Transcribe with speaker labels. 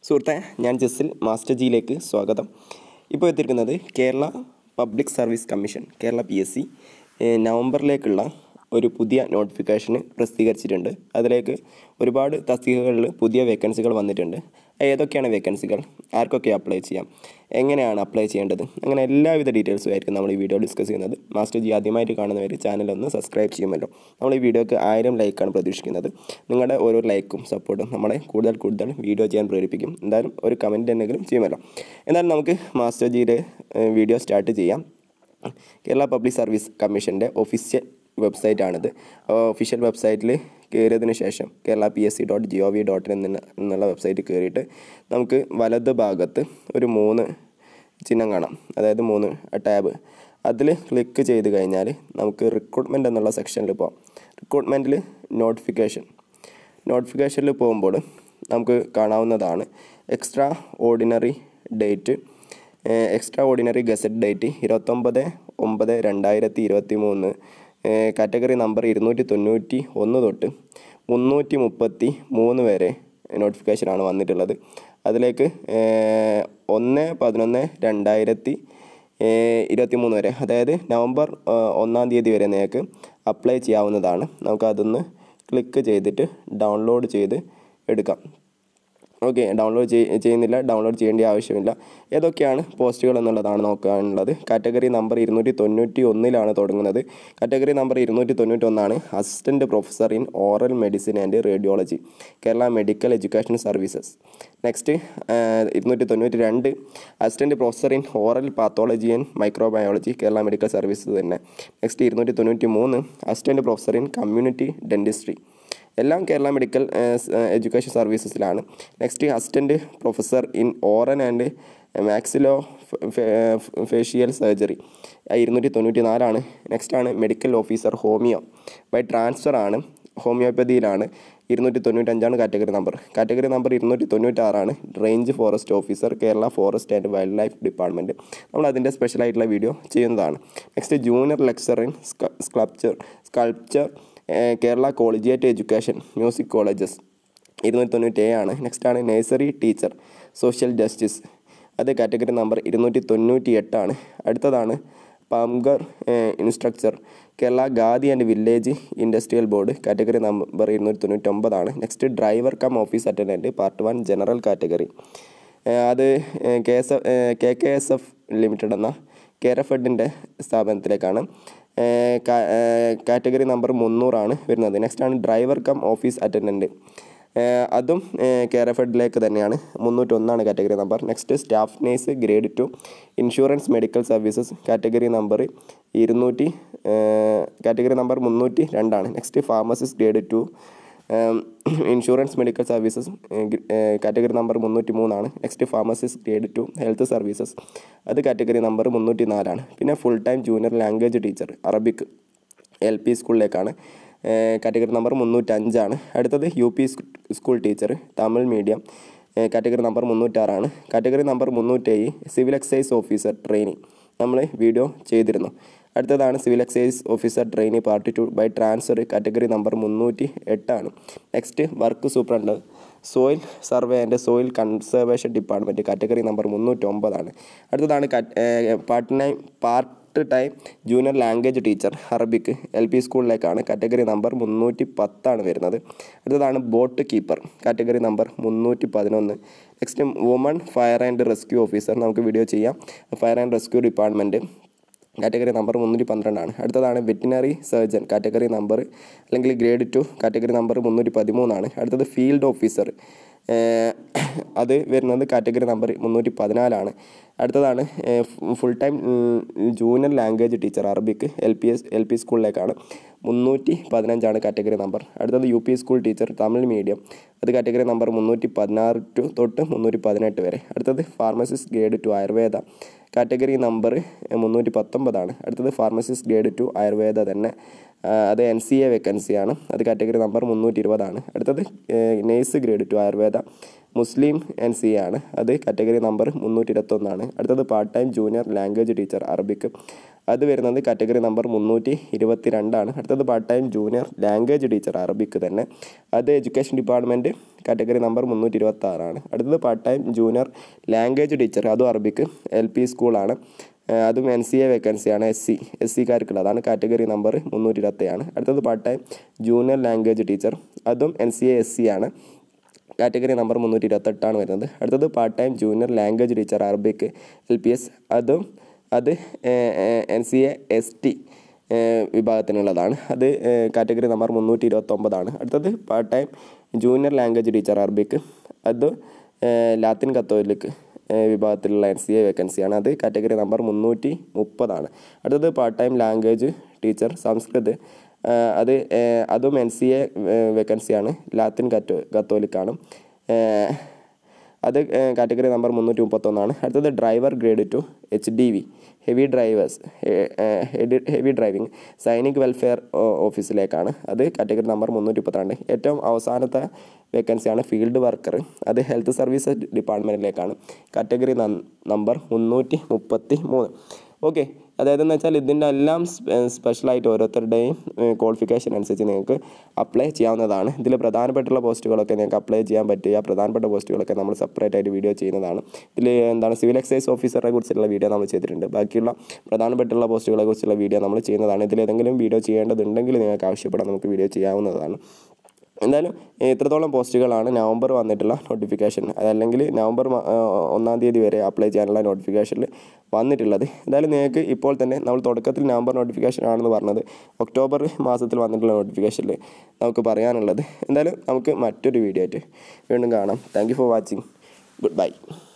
Speaker 1: സുഹൃത്തെ ഞാൻ ജസ്സിൽ മാസ്റ്റർ ജിയിലേക്ക് സ്വാഗതം ഇപ്പോൾ എത്തിയിരിക്കുന്നത് Kerala public service commission Kerala P S C നവംബറിലേക്കുള്ള ഒരു പുതിയ നോട്ടിഫിക്കേഷന് പ്രസിദ്ധീകരിച്ചിട്ടുണ്ട് അതിലേക്ക് ഒരുപാട് തസ്തികകളിൽ പുതിയ വേക്കൻസികൾ വന്നിട്ടുണ്ട് ഏതൊക്കെയാണ് വേക്കൻസികൾ ആർക്കൊക്കെ അപ്ലൈ ചെയ്യാം എങ്ങനെയാണ് അപ്ലൈ ചെയ്യേണ്ടത് അങ്ങനെ എല്ലാവിധ ഡീറ്റെയിൽസും ആയിരിക്കും നമ്മൾ ഈ വീഡിയോ ഡിസ്കസ് ചെയ്യുന്നത് മാസ്റ്റർ ജി ആദ്യമായിട്ട് കാണുന്നവർ ചാനൽ ഒന്ന് സബ്സ്ക്രൈബ് ചെയ്യുമല്ലോ നമ്മൾ ഈ വീഡിയോക്ക് ആയിരം ലൈക്കാണ് പ്രതീക്ഷിക്കുന്നത് നിങ്ങളുടെ ഓരോ ലൈക്കും സപ്പോർട്ടും നമ്മളെ കൂടുതൽ കൂടുതൽ വീഡിയോ ചെയ്യാൻ പ്രേരിപ്പിക്കും എന്തായാലും ഒരു കമൻറ്റ് എന്തെങ്കിലും ചെയ്യുമല്ലോ എന്തായാലും നമുക്ക് മാസ്റ്റർ ജിയുടെ വീഡിയോ സ്റ്റാർട്ട് ചെയ്യാം കേരള പബ്ലിക് സർവീസ് കമ്മീഷൻ്റെ ഒഫീഷ്യൽ വെബ്സൈറ്റാണിത് ഒഫീഷ്യൽ വെബ്സൈറ്റിൽ കയറിയതിന് ശേഷം Kerala P S C dot G O V dot in എന്നുള്ള വെബ്സൈറ്റ് കയറിയിട്ട് നമുക്ക് വലത് ഭാഗത്ത് ഒരു മൂന്ന് ചിഹ്നം കാണാം അതായത് മൂന്ന് ടാബ് അതിൽ ക്ലിക്ക് ചെയ്ത് കഴിഞ്ഞാൽ നമുക്ക് റിക്രൂട്ട്മെൻറ്റ് എന്നുള്ള സെക്ഷനിൽ പോകാം റിക്രൂട്ട്മെൻറ്റിൽ നോട്ടിഫിക്കേഷൻ നോട്ടിഫിക്കേഷനിൽ പോകുമ്പോൾ നമുക്ക് കാണാവുന്നതാണ് extraordinary date extraordinary gazette date ഇരുപത്തൊമ്പത് ഒമ്പത് രണ്ടായിരത്തി ഇരുപത്തി മൂന്ന് കാറ്റഗറി നമ്പർ ഇരുന്നൂറ്റി തൊണ്ണൂറ്റി ഒന്ന് തൊട്ട് മുന്നൂറ്റി മുപ്പത്തി മൂന്ന് വരെ നോട്ടിഫിക്കേഷനാണ് വന്നിട്ടുള്ളത് അതിലേക്ക് ഒന്ന് പതിനൊന്ന് രണ്ടായിരത്തി ഇരുപത്തി മൂന്ന് വരെ അതായത് നവംബർ ഒന്നാം തീയതി വരെ നിങ്ങൾക്ക് അപ്ലൈ ചെയ്യാവുന്നതാണ് നമുക്കതൊന്ന് ക്ലിക്ക് ചെയ്തിട്ട് ഡൗൺലോഡ് ചെയ്ത് എടുക്കാം ഓക്കെ ഡൗൺലോഡ് ചെയ്യുന്നില്ല ഡൗൺലോഡ് ചെയ്യേണ്ട ആവശ്യമില്ല ഏതൊക്കെയാണ് പോസ്റ്റുകൾ എന്നുള്ളതാണ് നോക്കാനുള്ളത് കാറ്റഗറി നമ്പർ ഇരുന്നൂറ്റി തൊണ്ണൂറ്റി ഒന്നിലാണ് തുടങ്ങുന്നത് കാറ്റഗറി നമ്പർ ഇരുന്നൂറ്റി തൊണ്ണൂറ്റി ഒന്നാണ് assistant professor in oral medicine and radiology Kerala medical education services next ഇരുന്നൂറ്റി തൊണ്ണൂറ്റി രണ്ട് assistant professor in oral pathology and microbiology Kerala medical services തന്നെ നെക്സ്റ്റ് ഇരുന്നൂറ്റി തൊണ്ണൂറ്റി മൂന്ന് assistant professor in community dentistry എല്ലാം കേരള മെഡിക്കൽ എഡ്യൂക്കേഷൻ സർവീസസിലാണ് next assistant professor in oral and maxillofacial surgery ഇരുന്നൂറ്റി തൊണ്ണൂറ്റി നാലാണ് നെക്സ്റ്റാണ് medical officer homoeo by transfer ആണ് ഹോമിയോപ്പതിയിലാണ് ഇരുന്നൂറ്റി തൊണ്ണൂറ്റഞ്ചാണ് കാറ്റഗറി നമ്പർ കാറ്റഗറി നമ്പർ ഇരുന്നൂറ്റി തൊണ്ണൂറ്റാറാണ് range forest officer Kerala forest and wildlife department നമ്മൾ അതിൻ്റെ സ്പെഷ്യലായിട്ടുള്ള വീഡിയോ ചെയ്യുന്നതാണ് next junior lecturer in sculpture sculpture Kerala collegiate education music colleges ഇരുന്നൂറ്റി തൊണ്ണൂറ്റി ആണ് നെക്സ്റ്റാണ് നഴ്സറി ടീച്ചർ സോഷ്യൽ ജസ്റ്റിസ് അത് കാറ്റഗറി നമ്പർ ഇരുന്നൂറ്റി തൊണ്ണൂറ്റി എട്ടാണ് അടുത്തതാണ് പംഗർ instructor Kerala Khadi and village industrial board category number ഇരുന്നൂറ്റി തൊണ്ണൂറ്റൊമ്പതാണ് next driver cum office attendant part one general category അത് K S F K K S F limited എന്ന കെയർഫെഡിൻ്റെ സ്ഥാപനത്തിലേക്കാണ് കാറ്റഗറി നമ്പർ മുന്നൂറാണ് വരുന്നത് നെക്സ്റ്റാണ് ഡ്രൈവർ കം ഓഫീസ് അറ്റൻഡൻറ്റ് അതും കെയർഫെഡിലേക്ക് തന്നെയാണ് മുന്നൂറ്റൊന്നാണ് category number next staff nurse grade two insurance medical services category number ഇരുന്നൂറ്റി കാറ്റഗറി നമ്പർ മുന്നൂറ്റി രണ്ടാണ് next pharmacist grade two insurance medical services category number മുന്നൂറ്റി മൂന്നാണ് next pharmacist grade two health services അത് കാറ്റഗറി നമ്പർ മുന്നൂറ്റി നാലാണ് പിന്നെ full time junior language teacher Arabic L P സ്കൂളിലേക്കാണ് കാറ്റഗറി നമ്പർ മുന്നൂറ്റഞ്ചാണ് അടുത്തത് U P school teacher Tamil medium category number മുന്നൂറ്റാറാണ് category number മുന്നൂറ്റേഴ് സിവിൽ എക്സൈസ് ഓഫീസർ ട്രെയിനിങ് നമ്മൾ video ചെയ്തിരുന്നു അടുത്തതാണ് civil excise officer trainee part two by transfer category number മുന്നൂറ്റി എട്ടാണ് next work superintendent soil survey and soil conservation department category number മുന്നൂറ്റൊമ്പതാണ് അടുത്തതാണ് part time part time junior language teacher Arabic L P സ്കൂളിലേക്കാണ് category number മുന്നൂറ്റി പത്താണ് വരുന്നത് അടുത്തതാണ് boat keeper category number മുന്നൂറ്റി പതിനൊന്ന് next woman fire and rescue officer നമുക്ക് വീഡിയോ ചെയ്യാം fire and rescue department category number മുന്നൂറ്റി പന്ത്രണ്ടാണ് അടുത്തതാണ് വെറ്റിനറി സർജൻ കാറ്റഗറി നമ്പർ അല്ലെങ്കിൽ ഗ്രേഡ് ടു കാറ്റഗറി നമ്പർ മുന്നൂറ്റി പതിമൂന്നാണ് അടുത്തത് ഫീൽഡ് ഓഫീസർ അത് വരുന്നത് കാറ്റഗറി നമ്പർ മുന്നൂറ്റി പതിനാലാണ് അടുത്തതാണ് full time junior language teacher Arabic L P S L P സ്കൂളിലേക്കാണ് മുന്നൂറ്റി പതിനഞ്ചാണ് കാറ്റഗറി നമ്പർ അടുത്തത് U P school teacher Tamil medium അത് കാറ്റഗറി നമ്പർ മുന്നൂറ്റി പതിനാറ് ടു തൊട്ട് മുന്നൂറ്റി പതിനെട്ട് വരെ അടുത്തത് pharmacist grade two Ayurveda category number മുന്നൂറ്റി പത്തൊമ്പതാണ് അടുത്തത് ഫാർമസിസ്റ്റ് ഗ്രേഡ് ടു ആയുർവേദ തന്നെ അത് എൻ സി എ വേക്കൻസിയാണ് അത് കാറ്റഗറി നമ്പർ മുന്നൂറ്റി ഇരുപതാണ് അടുത്തത് nurse grade two Ayurveda Muslim N C A ആണ് അത് കാറ്റഗറി നമ്പർ മുന്നൂറ്റി ഇരുപത്തൊന്നാണ് അടുത്തത് part time junior language teacher Arabic അത് വരുന്നത് കാറ്റഗറി നമ്പർ മുന്നൂറ്റി ഇരുപത്തി രണ്ടാണ് അടുത്തത് part time junior language teacher Arabic തന്നെ അത് എഡ്യൂക്കേഷൻ ഡിപ്പാർട്ട്മെൻറ്റ് കാറ്റഗറി നമ്പർ മുന്നൂറ്റി ഇരുപത്തി ആറാണ് അടുത്തത് part time junior language teacher അതും അറബിക്ക് എൽ പി സ്കൂളാണ് ഏഹ് അതും എൻ സി എ വേക്കൻസിയാണ് എസ് സി എസ് സിക്കാർക്കുള്ളത് അതാണ് കാറ്റഗറി നമ്പർ മുന്നൂറ്റി ഇരുപത്തേഴാണ് അടുത്തത് part time junior language teacher അതും N C A S C ആണ് കാറ്റഗറി നമ്പർ മുന്നൂറ്റി ഇരുപത്തെട്ടാണ് വരുന്നത് അടുത്തത് part time junior language teacher Arabic L P S അതും അത് N C A S T വിഭാഗത്തിനുള്ളതാണ് അത് കാറ്റഗറി നമ്പർ മുന്നൂറ്റി ഇരുപത്തൊമ്പതാണ് അടുത്തത് part time junior language teacher Arabic അത് ഏഹ് ലാത്തിൻ കത്തോലിക്ക് ഏഹ് വിഭാഗത്തിലുള്ള എൻ സി എ വേക്കൻസിയാണ് അത് കാറ്റഗറി നമ്പർ മുന്നൂറ്റി മുപ്പതാണ് അടുത്തത് part time language teacher Sanskrit ഏഹ് അത് ഏഹ് അതും എൻ സി എ വേക്കൻസിയാണ് ലാത്തിൻ കത്തോ കത്തോലിക്കാണ് ഏഹ് അത് കാറ്റഗറി നമ്പർ മുന്നൂറ്റി മുപ്പത്തൊന്നാണ് അടുത്തത് driver grade two H D V heavy drivers heavy driving Sainik welfare ഓഫീസിലേക്കാണ് അത് കാറ്റഗറി നമ്പർ മുന്നൂറ്റി മുപ്പത്തിരണ്ട് ഏറ്റവും അവസാനത്തെ വേക്കൻസിയാണ് ഫീൽഡ് വർക്കർ അത് ഹെൽത്ത് സർവീസസ് ഡിപ്പാർട്ട്മെൻറ്റിലേക്കാണ് കാറ്റഗറി നമ്പർ മുന്നൂറ്റി മുപ്പത്തി മൂന്ന് ഓക്കെ അതായത് എന്ന് വെച്ചാൽ ഇതിൻ്റെ എല്ലാം സ്പെഷ്യലായിട്ട് ഓരോരുത്തരുടെയും ക്വാളിഫിക്കേഷൻ അനുസരിച്ച് നിങ്ങൾക്ക് അപ്ലൈ ചെയ്യാവുന്നതാണ് ഇതിൽ പ്രധാനപ്പെട്ടുള്ള പോസ്റ്റുകളൊക്കെ നിങ്ങൾക്ക് അപ്ലൈ ചെയ്യാൻ പറ്റിയ പ്രധാനപ്പെട്ട പോസ്റ്റുകളൊക്കെ നമ്മൾ സെപ്പറേറ്റ് ആയിട്ട് വീഡിയോ ചെയ്യുന്നതാണ് ഇതിൽ എന്താണ് സിവിൽ എക്സൈസ് ഓഫീസറെ കുറിച്ചുള്ള വീഡിയോ നമ്മൾ ചെയ്തിട്ടുണ്ട് ബാക്കിയുള്ള പ്രധാനപ്പെട്ടുള്ള പോസ്റ്റുകളെ കുറിച്ചുള്ള വീഡിയോ നമ്മൾ ചെയ്യുന്നതാണ് ഇതിൽ ഏതെങ്കിലും വീഡിയോ ചെയ്യേണ്ടതുണ്ടെങ്കിൽ നിങ്ങൾക്ക് ആവശ്യപ്പെടാൻ നമുക്ക് വീഡിയോ ചെയ്യാവുന്നതാണ് എന്തായാലും ഇത്രത്തോളം പോസ്റ്റുകളാണ് നവംബർ വന്നിട്ടുള്ള നോട്ടിഫിക്കേഷൻ അതല്ലെങ്കിൽ നവംബർ മ- ആ, ഒന്നാം തീയതി വരെ അപ്ലൈ ചെയ്യാനുള്ള നോട്ടിഫിക്കേഷനിൽ വന്നിട്ടുള്ളത് എന്തായാലും നിങ്ങൾക്ക് ഇപ്പോൾ തന്നെ നമ്മൾ തുടക്കത്തിൽ നവംബർ നോട്ടിഫിക്കേഷൻ ആണെന്ന് പറഞ്ഞത് ഒക്ടോബർ മാസത്തിൽ വന്നിട്ടുള്ള നോട്ടിഫിക്കേഷനിൽ നമുക്ക് പറയാനുള്ളത് എന്തായാലും നമുക്ക് മറ്റൊരു വീഡിയോ ആയിട്ട് വീണ്ടും കാണാം thank you for watching good by